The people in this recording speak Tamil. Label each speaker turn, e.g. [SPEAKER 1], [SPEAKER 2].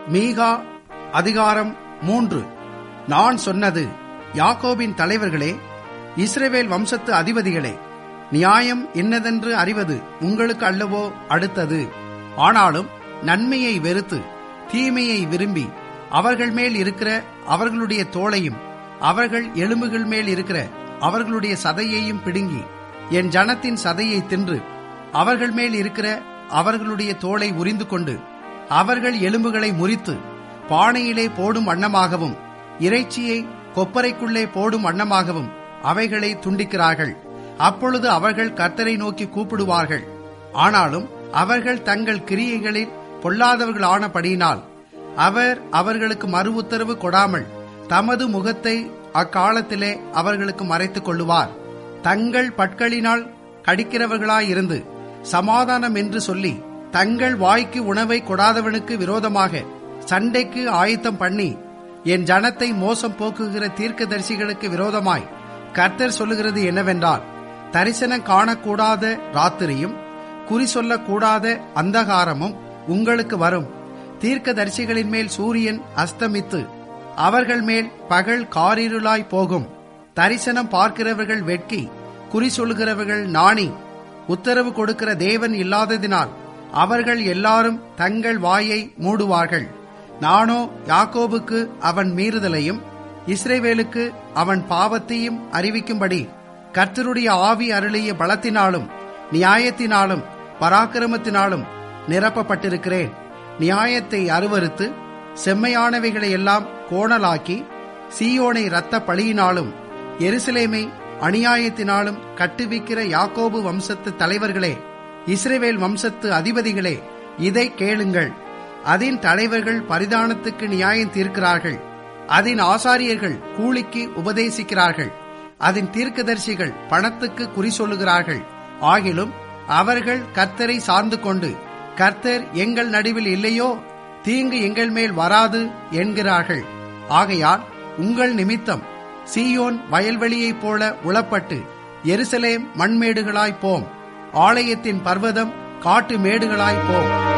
[SPEAKER 1] மீகா அதிகாரம் மூன்று நான் சொன்னது யாக்கோபின் தலைவர்களே இஸ்ரவேல் வம்சத்து அதிபதிகளே நியாயம் என்னதென்று அறிவது உங்களுக்கு அல்லவோ அடுத்தது ஆனாலும் நன்மையை வெறுத்து தீமையை விரும்பி அவர்கள் மேல் இருக்கிற அவர்களுடைய தோளையும் அவர்கள் எலும்புகள் மேல் இருக்கிற அவர்களுடைய சதையையும் பிடுங்கி என் ஜனத்தின் சதையை தின்று அவர்கள் மேல் இருக்கிற அவர்களுடைய தோளை உரிந்து கொண்டு அவர்கள் எலும்புகளை முறித்து பானையிலே போடும் வண்ணமாகவும் இறைச்சியை கொப்பரைக்குள்ளே போடும் வண்ணமாகவும் அவைகளை துண்டிக்கிறார்கள் அப்பொழுது அவர்கள் கர்த்தரை நோக்கி கூப்பிடுவார்கள் ஆனாலும் அவர்கள் தங்கள் கிரியைகளில் பொல்லாதவர்களானபடியினால் அவர் அவர்களுக்கு மறு உத்தரவு கொடாமல் தமது முகத்தை அக்காலத்திலே அவர்களுக்கு மறைத்துக் கொள்ளுவார் தங்கள் பட்களினால் கடிக்கிறவர்களாயிருந்து சமாதானம் என்று சொல்லி தங்கள் வாய்க்கு உணவை கொடாதவனுக்கு விரோதமாக சண்டைக்கு ஆயத்தம் பண்ணி என் ஜனத்தை மோசம் போக்குகிற தீர்க்கதரிசிகளுக்கு விரோதமாய் கர்த்தர் சொல்லுகிறது என்னவென்றால் தரிசனம் காணக்கூடாத ராத்திரியும் குறி சொல்லக்கூடாத அந்தகாரமும் உங்களுக்கு வரும் தீர்க்கதரிசிகளின் மேல் சூரியன் அஸ்தமித்து அவர்கள் மேல் பகல் காரிருளாய் போகும் தரிசனம் பார்க்கிறவர்கள் வெட்கி குறி சொல்கிறவர்கள் நாணி உத்தரவு கொடுக்கிற தேவன் இல்லாததினால் அவர்கள் எல்லாரும் தங்கள் வாயை மூடுவார்கள் நானோ யாக்கோபுக்கு அவன் மீறுதலையும் இஸ்ரேவேலுக்கு அவன் பாவத்தையும் அறிவிக்கும்படி கர்த்தருடைய ஆவி அருளிய பலத்தினாலும் நியாயத்தினாலும் பராக்கிரமத்தினாலும் நிரப்பப்பட்டிருக்கிறேன் நியாயத்தை அருவறுத்து செம்மையானவைகளை எல்லாம் கோணலாக்கி சீயோனை இரத்த பழியினாலும் எருசலேமை அநியாயத்தினாலும் கட்டுவிக்கிற யாக்கோபு வம்சத்து தலைவர்களே இஸ்ரேவேல் வம்சத்து அதிபதிகளே இதை கேளுங்கள் அதன் தலைவர்கள் பரிதானத்துக்கு நியாயம் தீர்க்கிறார்கள் அதன் ஆசாரியர்கள் கூலிக்கு உபதேசிக்கிறார்கள் அதன் தீர்க்கதரிசிகள் பணத்துக்கு குறி சொல்லுகிறார்கள் ஆகிலும் அவர்கள் கர்த்தரை சார்ந்து கொண்டு கர்த்தர் எங்கள் நடுவில் இல்லையோ தீங்கு எங்கள் மேல் வராது என்கிறார்கள் ஆகையால் உங்கள் நிமித்தம் சீயோன் வயல்வெளியைப் போல உளப்பட்டு எருசலேம் மண்மேடுகளாய் போம் ஆலயத்தின் பர்வதம் காட்டு மேடுகளாய் போம்